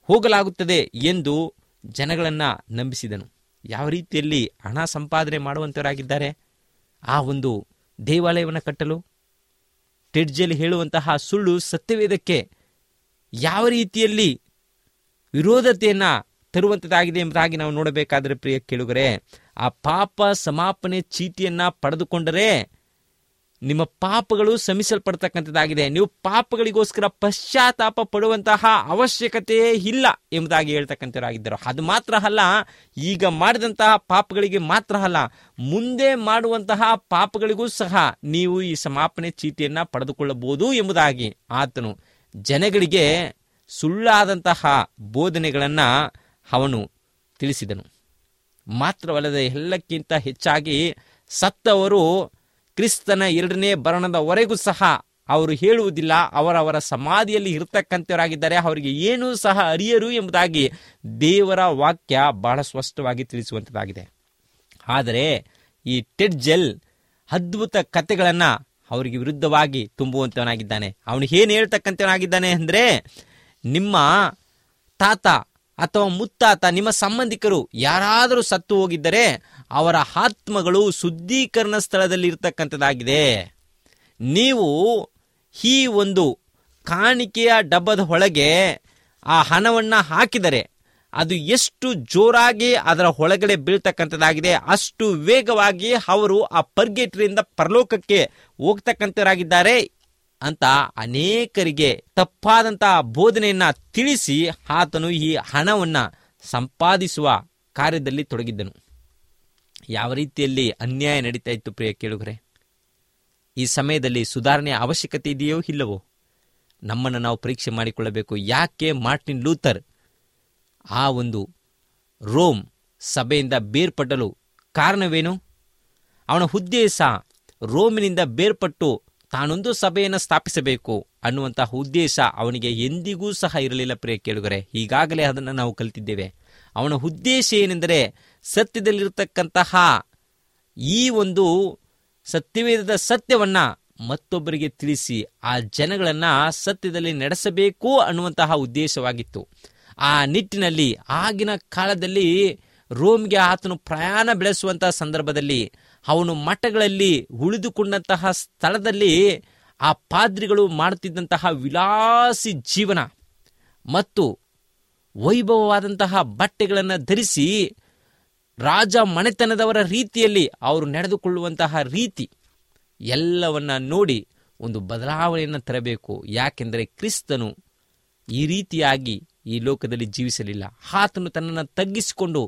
ಹೋಗಲಾಗುತ್ತದೆ ಎಂದು ಜನಗಳನ್ನು ನಂಬಿಸಿದನು ಯಾವ ರೀತಿಯಲ್ಲಿ ಹಣ ಸಂಪಾದನೆ ಮಾಡುವಂಥವರಾಗಿದ್ದಾರೆ ಆ ಒಂದು ದೇವಾಲಯವನ್ನು ಕಟ್ಟಲು ಟೆಡ್ಜಲ್ ಹೇಳುವಂತಹ ಸುಳ್ಳು ಸತ್ಯವೇದಕ್ಕೆ ಯಾವ ರೀತಿಯಲ್ಲಿ ವಿರೋಧತೆಯನ್ನ ತರುವಂಥದ್ದಾಗಿದೆ ಎಂಬುದಾಗಿ ನಾವು ನೋಡಬೇಕಾದರೆ ಪ್ರಿಯ ಕೇಳುಗರೆ ಆ ಪಾಪ ಸಮಾಪನೆ ಚೀಟಿಯನ್ನ ಪಡೆದುಕೊಂಡರೆ ನಿಮ್ಮ ಪಾಪಗಳು ಶ್ರಮಿಸಲ್ಪಡ್ತಕ್ಕಂಥದ್ದಾಗಿದೆ ನೀವು ಪಾಪಗಳಿಗೋಸ್ಕರ ಪಶ್ಚಾತ್ತಾಪ ಪಡುವಂತಹ ಅವಶ್ಯಕತೆಯೇ ಇಲ್ಲ ಎಂಬುದಾಗಿ ಹೇಳ್ತಕ್ಕಂಥವರಾಗಿದ್ದರು ಅದು ಮಾತ್ರ ಅಲ್ಲ ಈಗ ಮಾಡಿದಂತಹ ಪಾಪಗಳಿಗೆ ಮಾತ್ರ ಅಲ್ಲ ಮುಂದೆ ಮಾಡುವಂತಹ ಪಾಪಗಳಿಗೂ ಸಹ ನೀವು ಈ ಸಮಾಪನೆ ಚೀಟಿಯನ್ನ ಪಡೆದುಕೊಳ್ಳಬಹುದು ಎಂಬುದಾಗಿ ಆತನು ಜನಗಳಿಗೆ ಸುಳ್ಳಾದಂತಹ ಬೋಧನೆಗಳನ್ನ ಅವನು ತಿಳಿಸಿದನು ಮಾತ್ರವಲ್ಲದೆ ಎಲ್ಲಕ್ಕಿಂತ ಹೆಚ್ಚಾಗಿ ಸತ್ತವರು ಕ್ರಿಸ್ತನ ಎರಡನೇ ಬರಣದವರೆಗೂ ಸಹ ಅವರು ಹೇಳುವುದಿಲ್ಲ ಅವರವರ ಸಮಾಧಿಯಲ್ಲಿ ಇರತಕ್ಕಂಥವರಾಗಿದ್ದಾರೆ ಅವರಿಗೆ ಏನೂ ಸಹ ಅರಿಯರು ಎಂಬುದಾಗಿ ದೇವರ ವಾಕ್ಯ ಬಹಳ ಸ್ಪಷ್ಟವಾಗಿ ತಿಳಿಸುವಂಥದ್ದಾಗಿದೆ ಆದರೆ ಈ ಟೆಡ್ಜೆಲ್ ಅದ್ಭುತ ಕಥೆಗಳನ್ನ ಅವರಿಗೆ ವಿರುದ್ಧವಾಗಿ ತುಂಬುವಂತವನಾಗಿದ್ದಾನೆ ಅವನು ಏನು ಹೇಳ್ತಕ್ಕಂಥವನಾಗಿದ್ದಾನೆ ಅಂದ್ರೆ ನಿಮ್ಮ ತಾತ ಅಥವಾ ಮುತ್ತಾತ ನಿಮ್ಮ ಸಂಬಂಧಿಕರು ಯಾರಾದರೂ ಸತ್ತು ಹೋಗಿದ್ದರೆ ಅವರ ಆತ್ಮಗಳು ಶುದ್ಧೀಕರಣ ಸ್ಥಳದಲ್ಲಿ ಇರತಕ್ಕಂಥದ್ದಾಗಿದೆ ನೀವು ಈ ಒಂದು ಕಾಣಿಕೆಯ ಡಬ್ಬದ ಒಳಗೆ ಆ ಹಣವನ್ನ ಹಾಕಿದರೆ ಅದು ಎಷ್ಟು ಜೋರಾಗಿ ಅದರ ಒಳಗಡೆ ಬೀಳ್ತಕ್ಕಂಥದ್ದಾಗಿದೆ ಅಷ್ಟು ವೇಗವಾಗಿ ಅವರು ಆ ಪರ್ಗೆಟ್ರಿಯಿಂದ ಪರಲೋಕಕ್ಕೆ ಹೋಗ್ತಕ್ಕಂಥವರಾಗಿದ್ದಾರೆ ಅಂತ ಅನೇಕರಿಗೆ ತಪ್ಪಾದಂತಹ ಬೋಧನೆಯನ್ನ ತಿಳಿಸಿ ಆತನು ಈ ಹಣವನ್ನ ಸಂಪಾದಿಸುವ ಕಾರ್ಯದಲ್ಲಿ ತೊಡಗಿದ್ದನು ಯಾವ ರೀತಿಯಲ್ಲಿ ಅನ್ಯಾಯ ನಡೀತಾ ಇತ್ತು ಪ್ರಿಯ ಕೇಳುಗರೆ ಈ ಸಮಯದಲ್ಲಿ ಸುಧಾರಣೆಯ ಅವಶ್ಯಕತೆ ಇದೆಯೋ ಇಲ್ಲವೋ ನಮ್ಮನ್ನು ನಾವು ಪರೀಕ್ಷೆ ಮಾಡಿಕೊಳ್ಳಬೇಕು ಯಾಕೆ ಮಾರ್ಟಿನ್ ಲೂಥರ್ ಆ ಒಂದು ರೋಮ್ ಸಭೆಯಿಂದ ಬೇರ್ಪಡಲು ಕಾರಣವೇನು ಅವನ ಉದ್ದೇಶ ರೋಮಿನಿಂದ ಬೇರ್ಪಟ್ಟು ತಾನೊಂದು ಸಭೆಯನ್ನು ಸ್ಥಾಪಿಸಬೇಕು ಅನ್ನುವಂತಹ ಉದ್ದೇಶ ಅವನಿಗೆ ಎಂದಿಗೂ ಸಹ ಇರಲಿಲ್ಲ ಪ್ರಿಯ ಕೇಳುಗರೆ ಈಗಾಗಲೇ ಅದನ್ನು ನಾವು ಕಲಿತಿದ್ದೇವೆ ಅವನ ಉದ್ದೇಶ ಏನೆಂದರೆ ಸತ್ಯದಲ್ಲಿರ್ತಕ್ಕಂತಹ ಈ ಒಂದು ಸತ್ಯವೇದದ ಸತ್ಯವನ್ನ ಮತ್ತೊಬ್ಬರಿಗೆ ತಿಳಿಸಿ ಆ ಜನಗಳನ್ನ ಸತ್ಯದಲ್ಲಿ ನಡೆಸಬೇಕು ಅನ್ನುವಂತಹ ಉದ್ದೇಶವಾಗಿತ್ತು ಆ ನಿಟ್ಟಿನಲ್ಲಿ ಆಗಿನ ಕಾಲದಲ್ಲಿ ರೋಮ್ಗೆ ಆತನು ಪ್ರಯಾಣ ಬೆಳೆಸುವಂತಹ ಸಂದರ್ಭದಲ್ಲಿ ಅವನು ಮಠಗಳಲ್ಲಿ ಉಳಿದುಕೊಂಡಂತಹ ಸ್ಥಳದಲ್ಲಿ ಆ ಪಾದ್ರಿಗಳು ಮಾಡುತ್ತಿದ್ದಂತಹ ವಿಲಾಸಿ ಜೀವನ ಮತ್ತು ವೈಭವವಾದಂತಹ ಬಟ್ಟೆಗಳನ್ನು ಧರಿಸಿ ರಾಜ ಮನೆತನದವರ ರೀತಿಯಲ್ಲಿ ಅವರು ನಡೆದುಕೊಳ್ಳುವಂತಹ ರೀತಿ ಎಲ್ಲವನ್ನ ನೋಡಿ ಒಂದು ಬದಲಾವಣೆಯನ್ನು ತರಬೇಕು ಯಾಕೆಂದರೆ ಕ್ರಿಸ್ತನು ಈ ರೀತಿಯಾಗಿ ಈ ಲೋಕದಲ್ಲಿ ಜೀವಿಸಲಿಲ್ಲ ಆತನು ತನ್ನನ್ನು ತಗ್ಗಿಸಿಕೊಂಡು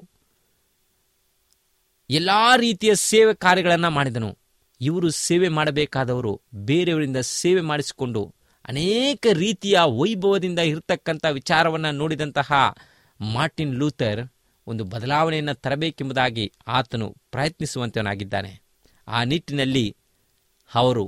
ಎಲ್ಲಾ ರೀತಿಯ ಸೇವೆ ಕಾರ್ಯಗಳನ್ನು ಮಾಡಿದನು ಇವರು ಸೇವೆ ಮಾಡಬೇಕಾದವರು ಬೇರೆಯವರಿಂದ ಸೇವೆ ಮಾಡಿಸಿಕೊಂಡು ಅನೇಕ ರೀತಿಯ ವೈಭವದಿಂದ ಇರತಕ್ಕಂಥ ವಿಚಾರವನ್ನು ನೋಡಿದಂತಹ ಮಾರ್ಟಿನ್ ಲೂಥರ್ ಒಂದು ಬದಲಾವಣೆಯನ್ನು ತರಬೇಕೆಂಬುದಾಗಿ ಆತನು ಪ್ರಯತ್ನಿಸುವಂತವನಾಗಿದ್ದಾನೆ ಆ ನಿಟ್ಟಿನಲ್ಲಿ ಅವರು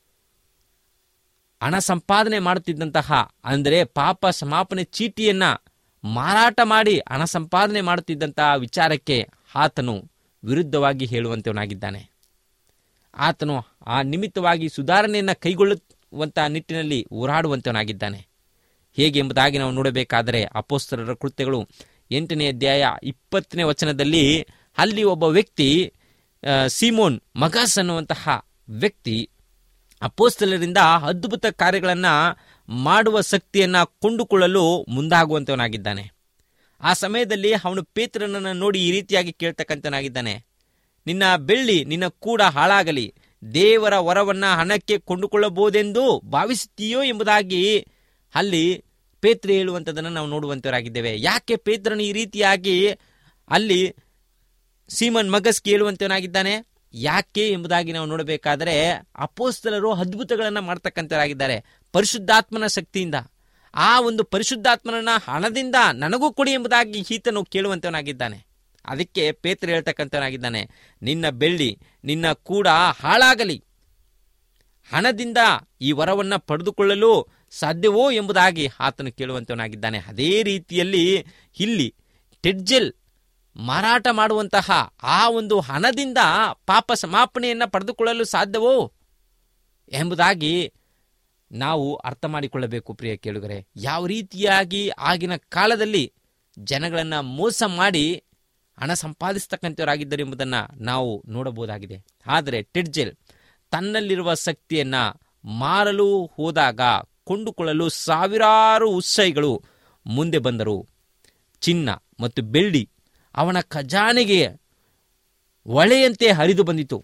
ಹಣ ಸಂಪಾದನೆ ಮಾಡುತ್ತಿದ್ದಂತಹ ಅಂದರೆ ಪಾಪ ಸಮಾಪನೆ ಚೀಟಿಯನ್ನ ಮಾರಾಟ ಮಾಡಿ ಹಣ ಸಂಪಾದನೆ ಮಾಡುತ್ತಿದ್ದಂತಹ ವಿಚಾರಕ್ಕೆ ಆತನು ವಿರುದ್ಧವಾಗಿ ಹೇಳುವಂತವನಾಗಿದ್ದಾನೆ ಆತನು ಆ ನಿಮಿತ್ತವಾಗಿ ಸುಧಾರಣೆಯನ್ನು ಕೈಗೊಳ್ಳುವಂತಹ ನಿಟ್ಟಿನಲ್ಲಿ ಹೋರಾಡುವಂತವನಾಗಿದ್ದಾನೆ ಹೇಗೆ ಎಂಬುದಾಗಿ ನಾವು ನೋಡಬೇಕಾದರೆ ಅಪೋಸ್ತರರ ಕೃತ್ಯಗಳು ಎಂಟನೇ ಅಧ್ಯಾಯ ಇಪ್ಪತ್ತನೇ ವಚನದಲ್ಲಿ ಅಲ್ಲಿ ಒಬ್ಬ ವ್ಯಕ್ತಿ ಆ, ಸಿಮೋನ್ ಮಗಸ್ ಅನ್ನುವಂತಹ ವ್ಯಕ್ತಿ ಅಪೋಸ್ತಲರಿಂದ ಅದ್ಭುತ ಕಾರ್ಯಗಳನ್ನು ಮಾಡುವ ಶಕ್ತಿಯನ್ನ ಕೊಂಡುಕೊಳ್ಳಲು ಮುಂದಾಗುವಂತವನಾಗಿದ್ದಾನೆ ಆ ಸಮಯದಲ್ಲಿ ಅವನು ಪೇತ್ರನನ್ನು ನೋಡಿ ಈ ರೀತಿಯಾಗಿ ಕೇಳ್ತಕ್ಕಂಥನಾಗಿದ್ದಾನೆ ನಿನ್ನ ಬೆಳ್ಳಿ ನಿನ್ನ ಕೂಡ ಹಾಳಾಗಲಿ ದೇವರ ವರವನ್ನ ಹಣಕ್ಕೆ ಕೊಂಡುಕೊಳ್ಳಬಹುದೆಂದು ಭಾವಿಸುತ್ತೀಯೋ ಎಂಬುದಾಗಿ ಅಲ್ಲಿ ಪೇತ್ರ ಹೇಳುವಂಥದ್ದನ್ನು ನಾವು ನೋಡುವಂತವರಾಗಿದ್ದೇವೆ ಯಾಕೆ ಪೇತ್ರನು ಈ ರೀತಿಯಾಗಿ ಅಲ್ಲಿ ಸೀಮನ್ ಮಗಸ್ ಕೇಳುವಂತವನಾಗಿದ್ದಾನೆ ಯಾಕೆ ಎಂಬುದಾಗಿ ನಾವು ನೋಡಬೇಕಾದರೆ ಅಪೋಸ್ತಲರು ಅದ್ಭುತಗಳನ್ನು ಮಾಡ್ತಕ್ಕಂಥವರಾಗಿದ್ದಾರೆ ಪರಿಶುದ್ಧಾತ್ಮನ ಶಕ್ತಿಯಿಂದ ಆ ಒಂದು ಪರಿಶುದ್ಧಾತ್ಮನನ್ನ ಹಣದಿಂದ ನನಗೂ ಕೊಡಿ ಎಂಬುದಾಗಿ ಈತನು ಕೇಳುವಂತವನಾಗಿದ್ದಾನೆ ಅದಕ್ಕೆ ಪೇತ್ರ ಹೇಳ್ತಕ್ಕಂಥವನಾಗಿದ್ದಾನೆ ನಿನ್ನ ಬೆಳ್ಳಿ ನಿನ್ನ ಕೂಡ ಹಾಳಾಗಲಿ ಹಣದಿಂದ ಈ ವರವನ್ನ ಪಡೆದುಕೊಳ್ಳಲು ಸಾಧ್ಯವೋ ಎಂಬುದಾಗಿ ಆತನು ಕೇಳುವಂತವನಾಗಿದ್ದಾನೆ ಅದೇ ರೀತಿಯಲ್ಲಿ ಇಲ್ಲಿ ಟೆಡ್ಜೆಲ್ ಮಾರಾಟ ಮಾಡುವಂತಹ ಆ ಒಂದು ಹಣದಿಂದ ಪಾಪ ಸಮಾಪನೆಯನ್ನ ಪಡೆದುಕೊಳ್ಳಲು ಸಾಧ್ಯವೋ ಎಂಬುದಾಗಿ ನಾವು ಅರ್ಥ ಮಾಡಿಕೊಳ್ಳಬೇಕು ಪ್ರಿಯ ಕೇಳುಗರೆ ಯಾವ ರೀತಿಯಾಗಿ ಆಗಿನ ಕಾಲದಲ್ಲಿ ಜನಗಳನ್ನು ಮೋಸ ಮಾಡಿ ಹಣ ಸಂಪಾದಿಸ್ತಕ್ಕಂಥವರಾಗಿದ್ದರು ಎಂಬುದನ್ನು ನಾವು ನೋಡಬಹುದಾಗಿದೆ ಆದರೆ ಟೆಡ್ಜೆಲ್ ತನ್ನಲ್ಲಿರುವ ಶಕ್ತಿಯನ್ನ ಮಾರಲು ಹೋದಾಗ ಕೊಂಡುಕೊಳ್ಳಲು ಸಾವಿರಾರು ಉತ್ಸಾಹಿಗಳು ಮುಂದೆ ಬಂದರು ಚಿನ್ನ ಮತ್ತು ಬೆಳ್ಳಿ ಅವನ ಖಜಾನೆಗೆ ಒಳೆಯಂತೆ ಹರಿದು ಬಂದಿತು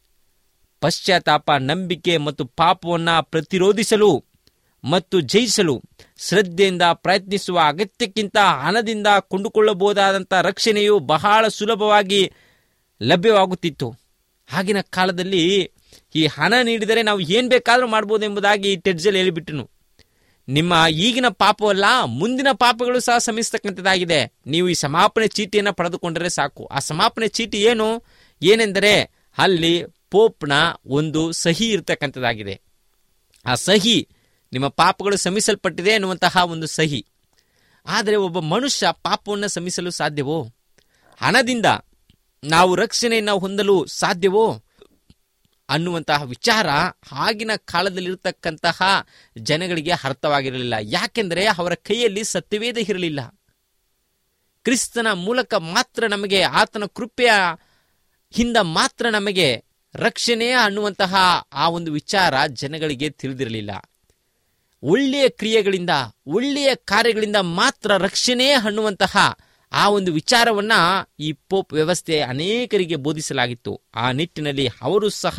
ಪಶ್ಚಾತ್ತಾಪ ನಂಬಿಕೆ ಮತ್ತು ಪಾಪವನ್ನು ಪ್ರತಿರೋಧಿಸಲು ಮತ್ತು ಜಯಿಸಲು ಶ್ರದ್ಧೆಯಿಂದ ಪ್ರಯತ್ನಿಸುವ ಅಗತ್ಯಕ್ಕಿಂತ ಹಣದಿಂದ ಕೊಂಡುಕೊಳ್ಳಬಹುದಾದಂಥ ರಕ್ಷಣೆಯು ಬಹಳ ಸುಲಭವಾಗಿ ಲಭ್ಯವಾಗುತ್ತಿತ್ತು ಆಗಿನ ಕಾಲದಲ್ಲಿ ಈ ಹಣ ನೀಡಿದರೆ ನಾವು ಏನು ಬೇಕಾದರೂ ಮಾಡ್ಬೋದು ಎಂಬುದಾಗಿ ಟೆಡ್ಜಲ್ ಹೇಳಿಬಿಟ್ಟನು ನಿಮ್ಮ ಈಗಿನ ಪಾಪವಲ್ಲ ಮುಂದಿನ ಪಾಪಗಳು ಸಹ ಶ್ರಮಿಸ್ತಕ್ಕಂಥದ್ದಾಗಿದೆ ನೀವು ಈ ಸಮಾಪನೆ ಚೀಟಿಯನ್ನು ಪಡೆದುಕೊಂಡರೆ ಸಾಕು ಆ ಸಮಾಪನೆ ಚೀಟಿ ಏನು ಏನೆಂದರೆ ಅಲ್ಲಿ ಪೋಪ್ನ ಒಂದು ಸಹಿ ಇರ್ತಕ್ಕಂಥದ್ದಾಗಿದೆ ಆ ಸಹಿ ನಿಮ್ಮ ಪಾಪಗಳು ಶ್ರಮಿಸಲ್ಪಟ್ಟಿದೆ ಎನ್ನುವಂತಹ ಒಂದು ಸಹಿ ಆದರೆ ಒಬ್ಬ ಮನುಷ್ಯ ಪಾಪವನ್ನು ಶ್ರಮಿಸಲು ಸಾಧ್ಯವೋ ಹಣದಿಂದ ನಾವು ರಕ್ಷಣೆಯನ್ನು ಹೊಂದಲು ಸಾಧ್ಯವೋ ಅನ್ನುವಂತಹ ವಿಚಾರ ಆಗಿನ ಕಾಲದಲ್ಲಿರ್ತಕ್ಕಂತಹ ಜನಗಳಿಗೆ ಅರ್ಥವಾಗಿರಲಿಲ್ಲ ಯಾಕೆಂದರೆ ಅವರ ಕೈಯಲ್ಲಿ ಸತ್ಯವೇದ ಇರಲಿಲ್ಲ ಕ್ರಿಸ್ತನ ಮೂಲಕ ಮಾತ್ರ ನಮಗೆ ಆತನ ಕೃಪೆಯ ಹಿಂದ ಮಾತ್ರ ನಮಗೆ ರಕ್ಷಣೆ ಅನ್ನುವಂತಹ ಆ ಒಂದು ವಿಚಾರ ಜನಗಳಿಗೆ ತಿಳಿದಿರಲಿಲ್ಲ ಒಳ್ಳೆಯ ಕ್ರಿಯೆಗಳಿಂದ ಒಳ್ಳೆಯ ಕಾರ್ಯಗಳಿಂದ ಮಾತ್ರ ರಕ್ಷಣೆ ಅನ್ನುವಂತಹ ಆ ಒಂದು ವಿಚಾರವನ್ನ ಈ ಪೋಪ್ ವ್ಯವಸ್ಥೆ ಅನೇಕರಿಗೆ ಬೋಧಿಸಲಾಗಿತ್ತು ಆ ನಿಟ್ಟಿನಲ್ಲಿ ಅವರು ಸಹ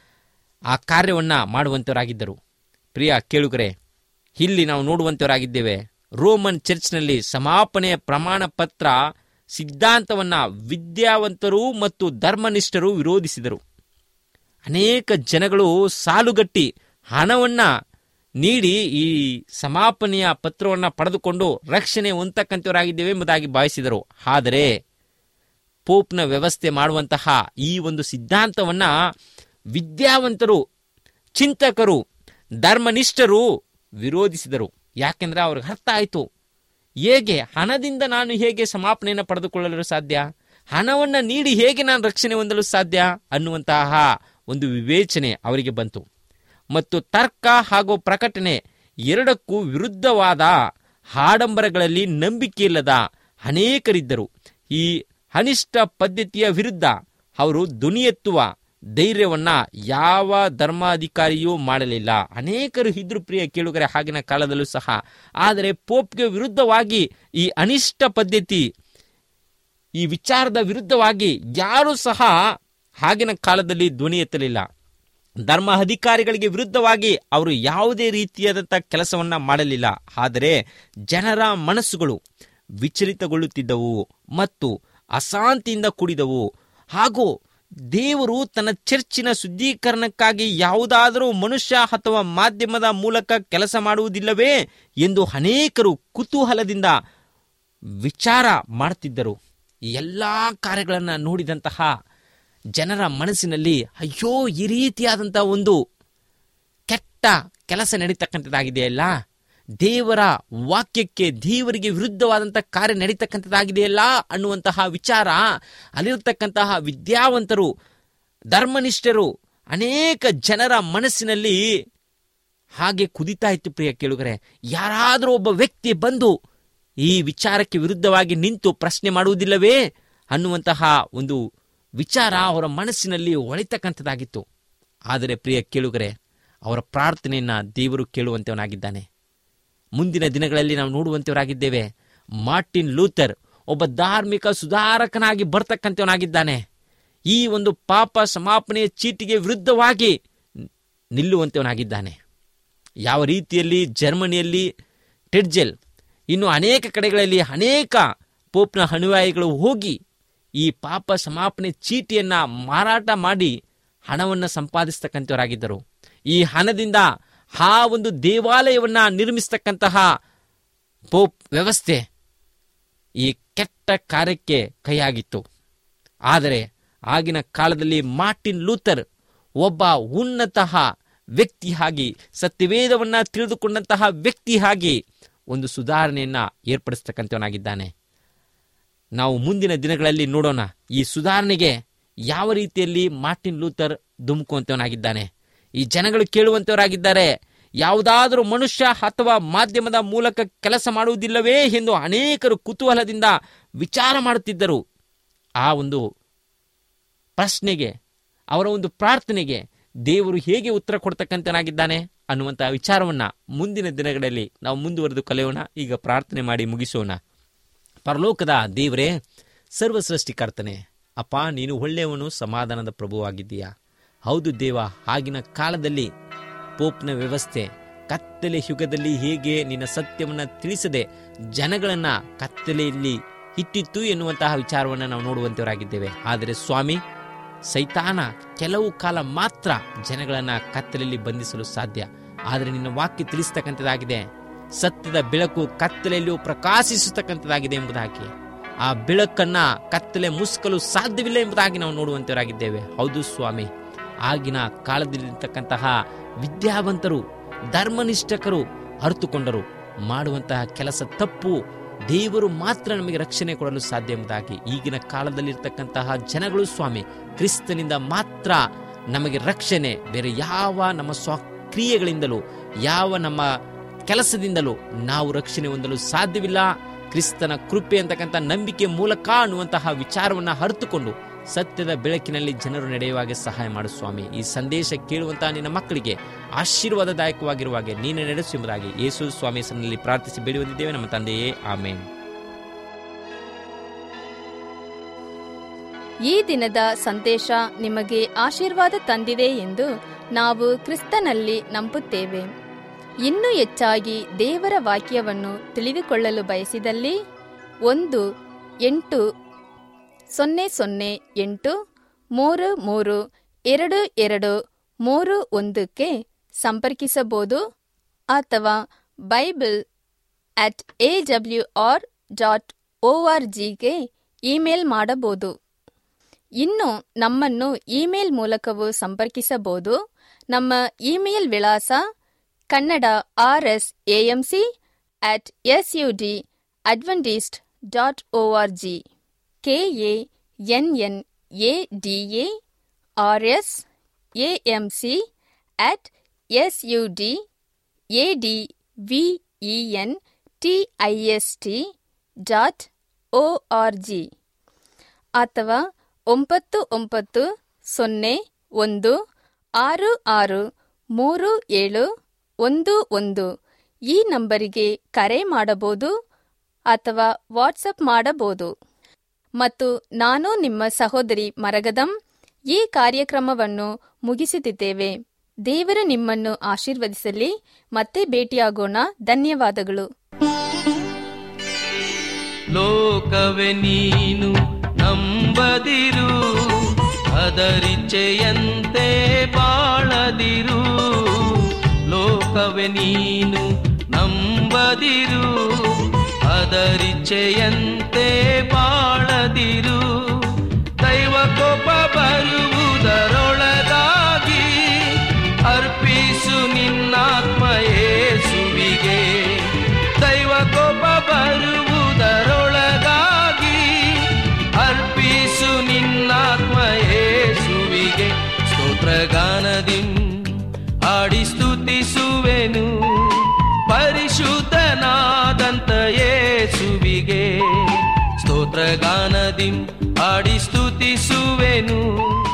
ಆ ಕಾರ್ಯವನ್ನ ಮಾಡುವಂತವರಾಗಿದ್ದರು ಪ್ರಿಯ ಕೇಳುಗರೆ ಇಲ್ಲಿ ನಾವು ನೋಡುವಂತವರಾಗಿದ್ದೇವೆ ರೋಮನ್ ಚರ್ಚ್ನಲ್ಲಿ ಸಮಾಪನೆಯ ಪ್ರಮಾಣ ಪತ್ರ ಸಿದ್ಧಾಂತವನ್ನ ವಿದ್ಯಾವಂತರು ಮತ್ತು ಧರ್ಮನಿಷ್ಠರು ವಿರೋಧಿಸಿದರು ಅನೇಕ ಜನಗಳು ಸಾಲುಗಟ್ಟಿ ಹಣವನ್ನ ನೀಡಿ ಈ ಸಮಾಪನೆಯ ಪತ್ರವನ್ನು ಪಡೆದುಕೊಂಡು ರಕ್ಷಣೆ ಹೊಂದತಕ್ಕಂಥವರಾಗಿದ್ದೇವೆ ಎಂಬುದಾಗಿ ಭಾವಿಸಿದರು ಆದರೆ ಪೋಪ್ನ ವ್ಯವಸ್ಥೆ ಮಾಡುವಂತಹ ಈ ಒಂದು ಸಿದ್ಧಾಂತವನ್ನ ವಿದ್ಯಾವಂತರು ಚಿಂತಕರು ಧರ್ಮನಿಷ್ಠರು ವಿರೋಧಿಸಿದರು ಯಾಕೆಂದ್ರೆ ಅವ್ರಿಗೆ ಅರ್ಥ ಆಯಿತು ಹೇಗೆ ಹಣದಿಂದ ನಾನು ಹೇಗೆ ಸಮಾಪನೆಯನ್ನು ಪಡೆದುಕೊಳ್ಳಲು ಸಾಧ್ಯ ಹಣವನ್ನು ನೀಡಿ ಹೇಗೆ ನಾನು ರಕ್ಷಣೆ ಹೊಂದಲು ಸಾಧ್ಯ ಅನ್ನುವಂತಹ ಒಂದು ವಿವೇಚನೆ ಅವರಿಗೆ ಬಂತು ಮತ್ತು ತರ್ಕ ಹಾಗೂ ಪ್ರಕಟಣೆ ಎರಡಕ್ಕೂ ವಿರುದ್ಧವಾದ ಆಡಂಬರಗಳಲ್ಲಿ ನಂಬಿಕೆಯಿಲ್ಲದ ಅನೇಕರಿದ್ದರು ಈ ಅನಿಷ್ಟ ಪದ್ಧತಿಯ ವಿರುದ್ಧ ಅವರು ಧ್ವನಿ ಎತ್ತುವ ಧೈರ್ಯವನ್ನ ಯಾವ ಧರ್ಮಾಧಿಕಾರಿಯೂ ಮಾಡಲಿಲ್ಲ ಅನೇಕರು ಇದ್ರು ಪ್ರಿಯ ಕೇಳುಗರೆ ಆಗಿನ ಕಾಲದಲ್ಲೂ ಸಹ ಆದರೆ ಪೋಪ್ಗೆ ವಿರುದ್ಧವಾಗಿ ಈ ಅನಿಷ್ಟ ಪದ್ಧತಿ ಈ ವಿಚಾರದ ವಿರುದ್ಧವಾಗಿ ಯಾರೂ ಸಹ ಆಗಿನ ಕಾಲದಲ್ಲಿ ಧ್ವನಿ ಎತ್ತಲಿಲ್ಲ ಧರ್ಮ ಅಧಿಕಾರಿಗಳಿಗೆ ವಿರುದ್ಧವಾಗಿ ಅವರು ಯಾವುದೇ ರೀತಿಯಾದಂಥ ಕೆಲಸವನ್ನ ಮಾಡಲಿಲ್ಲ ಆದರೆ ಜನರ ಮನಸ್ಸುಗಳು ವಿಚಲಿತಗೊಳ್ಳುತ್ತಿದ್ದವು ಮತ್ತು ಅಶಾಂತಿಯಿಂದ ಕೂಡಿದವು ಹಾಗೂ ದೇವರು ತನ್ನ ಚರ್ಚಿನ ಶುದ್ಧೀಕರಣಕ್ಕಾಗಿ ಯಾವುದಾದರೂ ಮನುಷ್ಯ ಅಥವಾ ಮಾಧ್ಯಮದ ಮೂಲಕ ಕೆಲಸ ಮಾಡುವುದಿಲ್ಲವೇ ಎಂದು ಅನೇಕರು ಕುತೂಹಲದಿಂದ ವಿಚಾರ ಮಾಡುತ್ತಿದ್ದರು ಈ ಎಲ್ಲ ಕಾರ್ಯಗಳನ್ನು ನೋಡಿದಂತಹ ಜನರ ಮನಸ್ಸಿನಲ್ಲಿ ಅಯ್ಯೋ ಈ ರೀತಿಯಾದಂಥ ಒಂದು ಕೆಟ್ಟ ಕೆಲಸ ನಡೀತಕ್ಕಂಥದ್ದಾಗಿದೆಯಲ್ಲ ದೇವರ ವಾಕ್ಯಕ್ಕೆ ದೇವರಿಗೆ ವಿರುದ್ಧವಾದಂಥ ಕಾರ್ಯ ನಡೀತಕ್ಕಂಥದ್ದಾಗಿದೆಯಲ್ಲ ಅನ್ನುವಂತಹ ವಿಚಾರ ಅಲ್ಲಿರ್ತಕ್ಕಂತಹ ವಿದ್ಯಾವಂತರು ಧರ್ಮನಿಷ್ಠರು ಅನೇಕ ಜನರ ಮನಸ್ಸಿನಲ್ಲಿ ಹಾಗೆ ಕುದಿತಾ ಇತ್ತು ಪ್ರಿಯ ಕೇಳುಗರೆ ಯಾರಾದರೂ ಒಬ್ಬ ವ್ಯಕ್ತಿ ಬಂದು ಈ ವಿಚಾರಕ್ಕೆ ವಿರುದ್ಧವಾಗಿ ನಿಂತು ಪ್ರಶ್ನೆ ಮಾಡುವುದಿಲ್ಲವೇ ಅನ್ನುವಂತಹ ಒಂದು ವಿಚಾರ ಅವರ ಮನಸ್ಸಿನಲ್ಲಿ ಒಳಿತಕ್ಕಂಥದ್ದಾಗಿತ್ತು ಆದರೆ ಪ್ರಿಯ ಕೇಳುಗರೆ ಅವರ ಪ್ರಾರ್ಥನೆಯನ್ನ ದೇವರು ಕೇಳುವಂತವನಾಗಿದ್ದಾನೆ ಮುಂದಿನ ದಿನಗಳಲ್ಲಿ ನಾವು ನೋಡುವಂತವರಾಗಿದ್ದೇವೆ ಮಾರ್ಟಿನ್ ಲೂಥರ್ ಒಬ್ಬ ಧಾರ್ಮಿಕ ಸುಧಾರಕನಾಗಿ ಬರ್ತಕ್ಕಂಥವನಾಗಿದ್ದಾನೆ ಈ ಒಂದು ಪಾಪ ಸಮಾಪನೆಯ ಚೀಟಿಗೆ ವಿರುದ್ಧವಾಗಿ ನಿಲ್ಲುವಂತವನಾಗಿದ್ದಾನೆ ಯಾವ ರೀತಿಯಲ್ಲಿ ಜರ್ಮನಿಯಲ್ಲಿ ಟೆಡ್ಜೆಲ್ ಇನ್ನು ಅನೇಕ ಕಡೆಗಳಲ್ಲಿ ಅನೇಕ ಪೋಪ್ನ ಅನುಯಾಯಿಗಳು ಹೋಗಿ ಈ ಪಾಪ ಸಮಾಪನೆ ಚೀಟಿಯನ್ನ ಮಾರಾಟ ಮಾಡಿ ಹಣವನ್ನು ಸಂಪಾದಿಸ್ತಕ್ಕಂಥವರಾಗಿದ್ದರು ಈ ಹಣದಿಂದ ಆ ಒಂದು ದೇವಾಲಯವನ್ನ ನಿರ್ಮಿಸ್ತಕ್ಕಂತಹ ಪೋಪ್ ವ್ಯವಸ್ಥೆ ಈ ಕೆಟ್ಟ ಕಾರ್ಯಕ್ಕೆ ಕೈಯಾಗಿತ್ತು ಆದರೆ ಆಗಿನ ಕಾಲದಲ್ಲಿ ಮಾರ್ಟಿನ್ ಲೂಥರ್ ಒಬ್ಬ ಉನ್ನತ ವ್ಯಕ್ತಿಯಾಗಿ ಸತ್ಯವೇದವನ್ನ ತಿಳಿದುಕೊಂಡಂತಹ ವ್ಯಕ್ತಿಯಾಗಿ ಒಂದು ಸುಧಾರಣೆಯನ್ನ ಏರ್ಪಡಿಸ್ತಕ್ಕಂಥವನಾಗಿದ್ದಾನೆ ನಾವು ಮುಂದಿನ ದಿನಗಳಲ್ಲಿ ನೋಡೋಣ ಈ ಸುಧಾರಣೆಗೆ ಯಾವ ರೀತಿಯಲ್ಲಿ ಮಾರ್ಟಿನ್ ಲೂಥರ್ ಧುಮುಕುವಂತವನಾಗಿದ್ದಾನೆ ಈ ಜನಗಳು ಕೇಳುವಂತವರಾಗಿದ್ದಾರೆ ಯಾವುದಾದರೂ ಮನುಷ್ಯ ಅಥವಾ ಮಾಧ್ಯಮದ ಮೂಲಕ ಕೆಲಸ ಮಾಡುವುದಿಲ್ಲವೇ ಎಂದು ಅನೇಕರು ಕುತೂಹಲದಿಂದ ವಿಚಾರ ಮಾಡುತ್ತಿದ್ದರು ಆ ಒಂದು ಪ್ರಶ್ನೆಗೆ ಅವರ ಒಂದು ಪ್ರಾರ್ಥನೆಗೆ ದೇವರು ಹೇಗೆ ಉತ್ತರ ಕೊಡ್ತಕ್ಕಂತನಾಗಿದ್ದಾನೆ ಅನ್ನುವಂತಹ ವಿಚಾರವನ್ನ ಮುಂದಿನ ದಿನಗಳಲ್ಲಿ ನಾವು ಮುಂದುವರೆದು ಕಲಿಯೋಣ ಈಗ ಪ್ರಾರ್ಥನೆ ಮಾಡಿ ಮುಗಿಸೋಣ ಪರಲೋಕದ ದೇವರೇ ಸರ್ವ ಸೃಷ್ಟಿಕರ್ತನೆ ಅಪ್ಪ ನೀನು ಒಳ್ಳೆಯವನು ಸಮಾಧಾನದ ಪ್ರಭುವಾಗಿದ್ದೀಯಾ ಹೌದು ದೇವ ಆಗಿನ ಕಾಲದಲ್ಲಿ ಪೋಪ್ನ ವ್ಯವಸ್ಥೆ ಕತ್ತಲೆ ಯುಗದಲ್ಲಿ ಹೇಗೆ ನಿನ್ನ ಸತ್ಯವನ್ನ ತಿಳಿಸದೆ ಜನಗಳನ್ನ ಕತ್ತಲೆಯಲ್ಲಿ ಇಟ್ಟಿತ್ತು ಎನ್ನುವಂತಹ ವಿಚಾರವನ್ನು ನಾವು ನೋಡುವಂತವರಾಗಿದ್ದೇವೆ ಆದರೆ ಸ್ವಾಮಿ ಸೈತಾನ ಕೆಲವು ಕಾಲ ಮಾತ್ರ ಜನಗಳನ್ನ ಕತ್ತಲೆಯಲ್ಲಿ ಬಂಧಿಸಲು ಸಾಧ್ಯ ಆದರೆ ನಿನ್ನ ವಾಕ್ಯ ತಿಳಿಸ್ತಕ್ಕಂಥದ್ದಾಗಿದೆ ಸತ್ಯದ ಬೆಳಕು ಕತ್ತಲೆಯಲ್ಲಿಯೂ ಪ್ರಕಾಶಿಸತಕ್ಕಂಥದ್ದಾಗಿದೆ ಎಂಬುದಾಗಿ ಆ ಬೆಳಕನ್ನ ಕತ್ತಲೆ ಮುಸ್ಕಲು ಸಾಧ್ಯವಿಲ್ಲ ಎಂಬುದಾಗಿ ನಾವು ನೋಡುವಂತವರಾಗಿದ್ದೇವೆ ಹೌದು ಸ್ವಾಮಿ ಆಗಿನ ಕಾಲದಲ್ಲಿರ್ತಕ್ಕಂತಹ ವಿದ್ಯಾವಂತರು ಧರ್ಮನಿಷ್ಠಕರು ಅರ್ಥಕೊಂಡರು ಮಾಡುವಂತಹ ಕೆಲಸ ತಪ್ಪು ದೇವರು ಮಾತ್ರ ನಮಗೆ ರಕ್ಷಣೆ ಕೊಡಲು ಸಾಧ್ಯ ಎಂಬುದಾಗಿ ಈಗಿನ ಕಾಲದಲ್ಲಿರ್ತಕ್ಕಂತಹ ಜನಗಳು ಸ್ವಾಮಿ ಕ್ರಿಸ್ತನಿಂದ ಮಾತ್ರ ನಮಗೆ ರಕ್ಷಣೆ ಬೇರೆ ಯಾವ ನಮ್ಮ ಸ್ವಕ್ರಿಯೆಗಳಿಂದಲೂ ಯಾವ ನಮ್ಮ ಕೆಲಸದಿಂದಲೂ ನಾವು ರಕ್ಷಣೆ ಹೊಂದಲು ಸಾಧ್ಯವಿಲ್ಲ ಕ್ರಿಸ್ತನ ಕೃಪೆ ಅಂತಕ್ಕಂಥ ನಂಬಿಕೆ ಮೂಲಕ ಅನ್ನುವಂತಹ ವಿಚಾರವನ್ನು ಅರಿತುಕೊಂಡು ಸತ್ಯದ ಬೆಳಕಿನಲ್ಲಿ ಜನರು ನಡೆಯುವಾಗೆ ಸಹಾಯ ಮಾಡು ಸ್ವಾಮಿ ಈ ಸಂದೇಶ ಕೇಳುವಂತಹ ನಿನ್ನ ಮಕ್ಕಳಿಗೆ ಆಶೀರ್ವಾದದಾಯಕವಾಗಿರುವಾಗೆ ನೀನು ನಡೆಸು ಎಂಬುದಾಗಿ ಯೇಸು ಸ್ವಾಮಿ ಹೆಸರಿನಲ್ಲಿ ಪ್ರಾರ್ಥಿಸಿ ಬೇಡಿ ಬಂದಿದ್ದೇವೆ ನಮ್ಮ ತಂದೆಯೇ ಆಮೇನ್ ಈ ದಿನದ ಸಂದೇಶ ನಿಮಗೆ ಆಶೀರ್ವಾದ ತಂದಿದೆ ಎಂದು ನಾವು ಕ್ರಿಸ್ತನಲ್ಲಿ ನಂಬುತ್ತೇವೆ ಇನ್ನೂ ಹೆಚ್ಚಾಗಿ ದೇವರ ವಾಕ್ಯವನ್ನು ತಿಳಿದುಕೊಳ್ಳಲು ಬಯಸಿದಲ್ಲಿ ಒಂದು ಎಂಟು ಸೊನ್ನೆ ಸೊನ್ನೆ ಎಂಟು ಮೂರು ಮೂರು ಎರಡು ಎರಡು ಮೂರು ಒಂದಕ್ಕೆ ಸಂಪರ್ಕಿಸಬಹುದು ಅಥವಾ Bible at A W R dot O R ಜಿಗೆ ಇಮೇಲ್ ಮಾಡಬಹುದು ಇನ್ನು ನಮ್ಮನ್ನು ಇಮೇಲ್ ಮೂಲಕವೂ ಸಂಪರ್ಕಿಸಬಹುದು ನಮ್ಮ ಇಮೇಲ್ ವಿಳಾಸ Kannada R S AMC at S U D Adventist dot O R G K A N N A D A R S AMC at S U D A D V E N T I S T dot O R G ಅಥವಾ ಒಂಬತ್ತು ಒಂಬತ್ತು ಸೊನ್ನೆ ಒಂದು ಆರು ಆರು ಮೂರು ಏಳು ಒಂದು ಒಂದು ಈ ನಂಬರಿಗೆ ಕರೆ ಮಾಡಬಹುದು ಅಥವಾ ವಾಟ್ಸಪ್ ಮಾಡಬಹುದು ಮತ್ತು ನಾನು ನಿಮ್ಮ ಸಹೋದರಿ ಮರಗದಂ ಈ ಕಾರ್ಯಕ್ರಮವನ್ನು ಮುಗಿಸುತ್ತಿದ್ದೇವೆ ದೇವರು ನಿಮ್ಮನ್ನು ಆಶೀರ್ವದಿಸಲಿ ಮತ್ತೆ ಭೇಟಿಯಾಗೋಣ ಧನ್ಯವಾದಗಳು ಲೋಕವೇ ನೀನು ನಂಬದಿರು ಅದರಿಚ್ಛೆಯಂತೆ ಬಾಳದಿರು ಲೋಕವೇ ನೀನು ನಂಬದಿರು ಅದರಿಚ್ಛೆಯಂತೆ ಬಾಳದಿರು ದೈವ ಕೋಪ ಬರುವುದರೊಳಗಾಗಿ ಅರ್ಪಿಸು ನಿನ್ನಾತ್ಮ ಯೇಸುವಿಗೆ ದೈವ ಕೋಪ ಬರುವುದರೊಳಗಾಗಿ ಅರ್ಪಿಸು ನಿನ್ನಾತ್ಮ ಯೇಸುವಿಗೆ ಸ್ತೋತ್ರಗಾನದಿಂ ಹಾಡಿ ಸ್ತುತಿಸುವೆನು ಪರಿಶುದ್ಧನಾದಂತ ಯೇಸುವಿಗೆ ಸ್ತೋತ್ರಗಾನದಿಂ ಹಾಡಿ ಸ್ತುತಿಸುವೆನು